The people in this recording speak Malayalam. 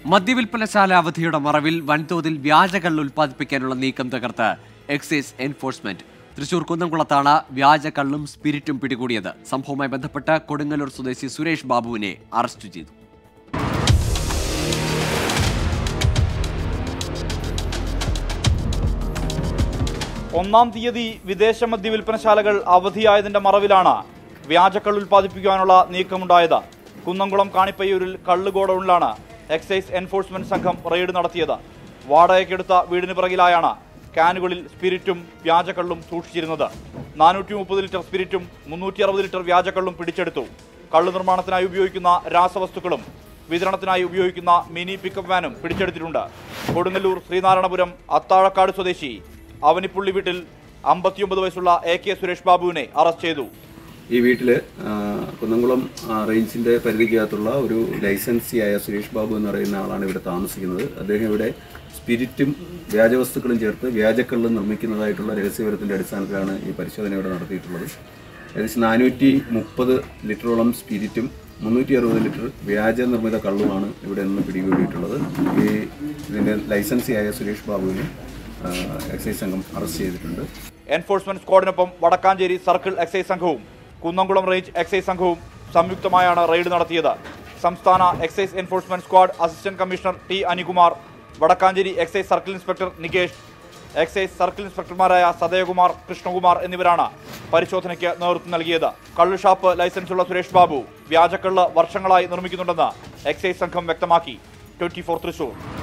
മദ്യവിൽപ്പനശാല അവധിയുടെ മറവിൽ വൻതോതിൽ വ്യാജകള്ള് ഉൽപ്പാദിപ്പിക്കാനുള്ള നീക്കം തകർത്ത് എക്സൈസ് എൻഫോഴ്സ്മെന്റ് തൃശൂർ കുന്നംകുളത്താണ് വ്യാജകള്ളും സ്പിരിറ്റും പിടികൂടിയത് സംഭവവുമായി ബന്ധപ്പെട്ട് കൊടുങ്ങല്ലൂർ സ്വദേശി സുരേഷ് ബാബുവിനെ അറസ്റ്റ് ചെയ്തു ഒന്നാം തീയതി വിദേശ മദ്യ വിൽപ്പനശാലകൾ അവധിയായതിന്റെ മറവിലാണ് വ്യാജക്കള്ള് ഉൽപ്പാദിപ്പിക്കാനുള്ള നീക്കമുണ്ടായത് കുന്നംകുളം കാണിപ്പയ്യൂരിൽ കള്ള് ഗോഡൌണിലാണ് എക്സൈസ് എൻഫോഴ്സ്മെന്റ് സംഘം റെയ്ഡ് നടത്തിയത് വാടകയ്ക്കെടുത്ത വീടിന് പിറകിലായാണ് ക്യാനുകളിൽ സ്പിരിറ്റും വ്യാജക്കള്ളും സൂക്ഷിച്ചിരുന്നത് നാനൂറ്റി മുപ്പത് ലിറ്റർ സ്പിരിറ്റും മുന്നൂറ്റി അറുപത് ലിറ്റർ വ്യാജക്കള്ളും പിടിച്ചെടുത്തു കള്ള് നിർമ്മാണത്തിനായി ഉപയോഗിക്കുന്ന രാസവസ്തുക്കളും വിതരണത്തിനായി ഉപയോഗിക്കുന്ന മിനി പിക്കപ്പ് വാനും പിടിച്ചെടുത്തിട്ടുണ്ട് കൊടുങ്ങല്ലൂർ ശ്രീനാരായണപുരം അത്താഴക്കാട് സ്വദേശി അവനിപ്പുള്ളി വീട്ടിൽ അമ്പത്തിയൊമ്പത് വയസ്സുള്ള എ കെ സുരേഷ് ബാബുവിനെ അറസ്റ്റ് ചെയ്തു ഈ വീട്ടിൽ കുന്നംകുളം ആ, റേഞ്ചിന്റെ പരിധിക്കകത്തുള്ള ഒരു ലൈസൻസിയായ സുരേഷ് ബാബു എന്ന് പറയുന്ന ആളാണ് ഇവിടെ താമസിക്കുന്നത് അദ്ദേഹം ഇവിടെ സ്പിരിറ്റും വ്യാജവസ്തുക്കളും ചേർത്ത് വ്യാജക്കള്ളും നിർമ്മിക്കുന്നതായിട്ടുള്ള രഹസ്യവിവരത്തിന്റെ അടിസ്ഥാനത്തിലാണ് ഈ പരിശോധന ഇവിടെ നടത്തിയിട്ടുള്ളത് ഏകദേശം നാനൂറ്റി മുപ്പത് ലിറ്ററോളം സ്പിരിറ്റും മുന്നൂറ്റി അറുപത് ലിറ്റർ വ്യാജ നിർമ്മിത കള്ളുമാണ് ഇവിടെ നിന്ന് പിടികൂടിയിട്ടുള്ളത് ഈ ഇതിന്റെ ലൈസൻസിയായ സുരേഷ് ബാബുവിനെ ആ, എക്സൈസ് സംഘം അറസ്റ്റ് ചെയ്തിട്ടുണ്ട് എൻഫോഴ്സ്മെന്റ് സ്ക്വാഡിനൊപ്പം വടക്കാഞ്ചേരി സർക്കിൾ എക്സൈസ് സംഘവും കുന്നംകുളം റേഞ്ച് എക്സൈസ് സംഘവും സംയുക്തമായാണ് റെയ്ഡ് നടത്തിയത് സംസ്ഥാന excise enforcement squad assistant commissioner T Anikumar Vadakkanchery excise circle inspector Nikesh excise circle ഇൻസ്പെക്ടർമാരായ സദയകുമാർ കൃഷ്ണകുമാർ എന്നിവരാണ് പരിശോധനയ്ക്ക് നേതൃത്വം നൽകിയത് കള്ള് ഷാപ്പ് ലൈസൻസുള്ള സുരേഷ് ബാബു വ്യാജക്കള്ള് വർഷങ്ങളായി നിർമ്മിക്കുന്നുണ്ടെന്ന് എക്സൈസ് സംഘം വ്യക്തമാക്കി ട്വന്റി ഫോർ തൃശൂർ